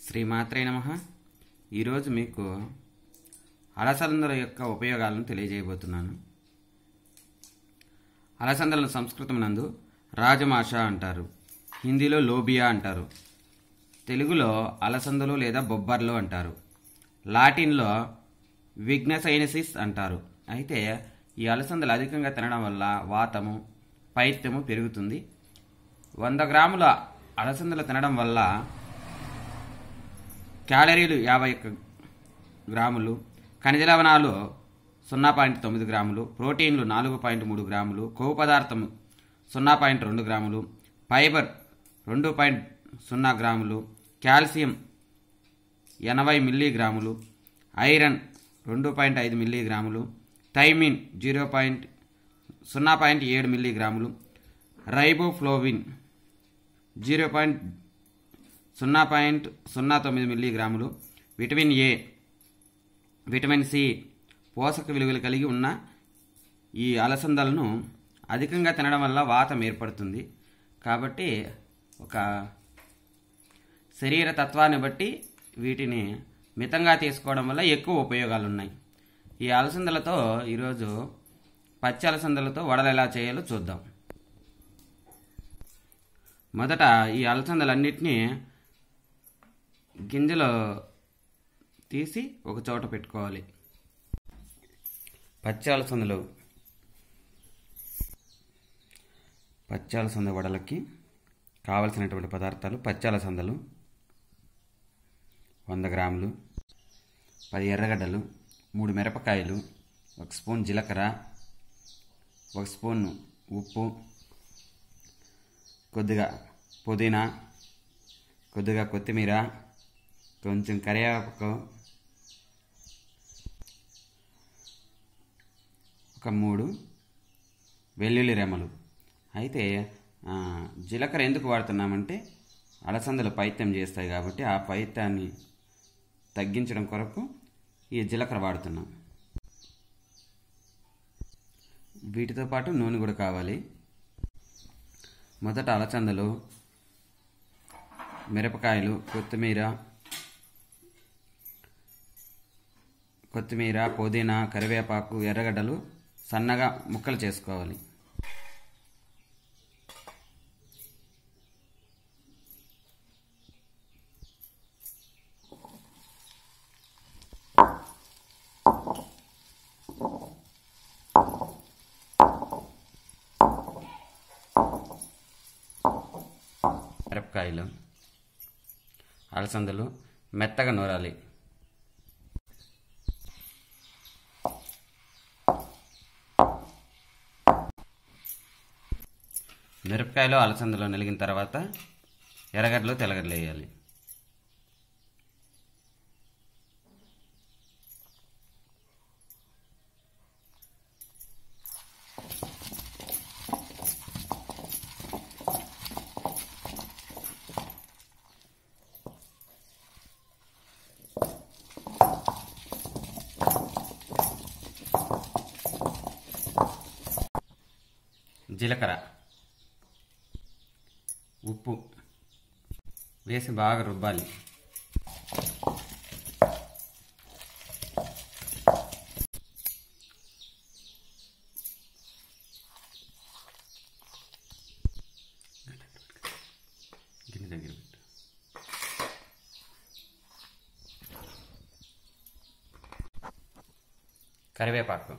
శ్రీమాత్రే నమ ఈరోజు మీకు అలసందల యొక్క ఉపయోగాలను తెలియజేయబోతున్నాను అలసందలను సంస్కృతం నందు రాజమాష అంటారు హిందీలో లోబియా అంటారు తెలుగులో అలసందలు లేదా బొబ్బర్లు అంటారు లాటిన్లో విఘ్నసైనసిస్ అంటారు అయితే ఈ అలసందలు అధికంగా తినడం వల్ల వాతము పైత్యము పెరుగుతుంది వంద గ్రాముల అలసందలు తినడం వల్ల క్యాలరీలు యాభై ఒక్క గ్రాములు ఖనిజ లవణాలు సున్నా పాయింట్ తొమ్మిది గ్రాములు ప్రోటీన్లు నాలుగు పాయింట్ మూడు గ్రాములు కొవ్వు పదార్థం సున్నా పాయింట్ రెండు గ్రాములు ఫైబర్ రెండు పాయింట్ సున్నా గ్రాములు కాల్షియం ఎనభై మిల్లీగ్రాములు ఐరన్ రెండు పాయింట్ ఐదు మిల్లీగ్రాములు థైమిన్ జీరో పాయింట్ సున్నా పాయింట్ ఏడు మిల్లీగ్రాములు రైబోఫ్లోవిన్ జీరో పాయింట్ సున్నా పాయింట్ సున్నా తొమ్మిది మిల్లీగ్రాములు విటమిన్ ఏ విటమిన్ సి పోషక విలువలు కలిగి ఉన్న ఈ అలసందలను అధికంగా తినడం వల్ల వాతం ఏర్పడుతుంది కాబట్టి ఒక శరీర తత్వాన్ని బట్టి వీటిని మితంగా తీసుకోవడం వల్ల ఎక్కువ ఉపయోగాలు ఉన్నాయి ఈ అలసందలతో ఈరోజు పచ్చి అలసందలతో వడలు ఎలా చేయాలో చూద్దాం మొదట ఈ అలసందలన్నిటినీ గింజలు తీసి ఒక చోట పెట్టుకోవాలి పచ్చి అలసందలు పచ్చి అలసంద వడలకి కావలసినటువంటి పదార్థాలు పచ్చి అలసందలు వంద గ్రాములు పది ఎర్రగడ్డలు మూడు మిరపకాయలు ఒక స్పూన్ జీలకర్ర ఒక స్పూన్ ఉప్పు కొద్దిగా పుదీనా కొద్దిగా కొత్తిమీర కొంచెం కరివేపాకు ఒక మూడు వెల్లుల్లి రెమ్మలు అయితే ఆ, జీలకర్ర ఎందుకు వాడుతున్నామంటే అలసందలు పైత్యం చేస్తాయి కాబట్టి ఆ పైత్యాన్ని తగ్గించడం కొరకు ఈ జీలకర్ర వాడుతున్నాం వీటితో పాటు నూనె కూడా కావాలి మొదట అలచందలు మిరపకాయలు కొత్తిమీర కొత్తిమీర పుదీనా కరివేపాకు ఎర్రగడ్డలు సన్నగా ముక్కలు చేసుకోవాలి మిరపకాయలు అలసందలు మెత్తగా నూరాలి మిరపకాయలు అలసందలు నలిగిన తర్వాత ఎర్రగడ్డలు తెల్లగడ్డలు వేయాలి జీలకర్ర ఉప్పు వేసి బాగా రుబ్బాలి గిన్నె దగ్గర పెట్టు కరివేపాకు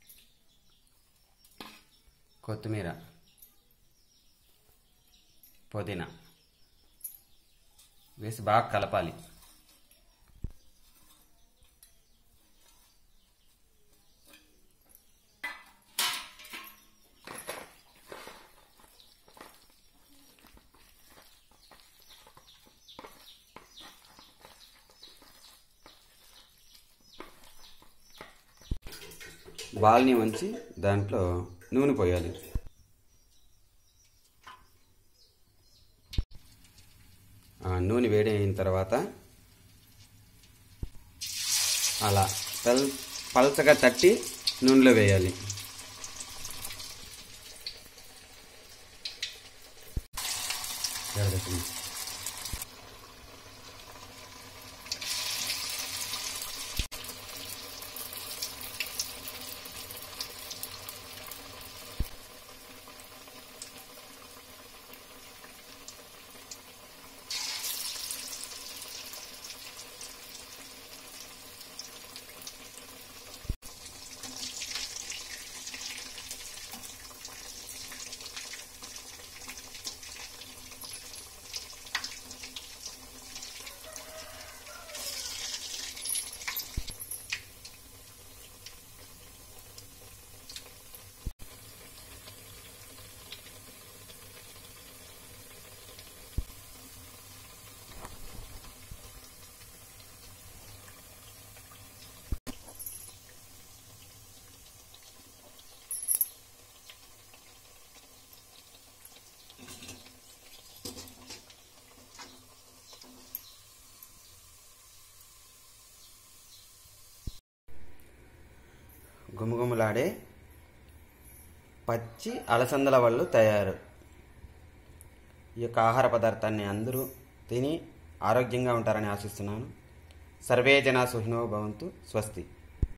కొత్తిమీర పుదీనా వేసి బాగా కలపాలి బాల్ని ఉంచి దాంట్లో నూనె పోయాలి ఆ నూనె వేడి అయిన తర్వాత అలా పల్ పల్చగా తట్టి నూనెలో వేయాలి గుమగుమలాడే పచ్చి అలసందల వల్ల తయారు ఈ యొక్క ఆహార పదార్థాన్ని అందరూ తిని ఆరోగ్యంగా ఉంటారని ఆశిస్తున్నాను సర్వే జనా సుఖినో భవంతు స్వస్తి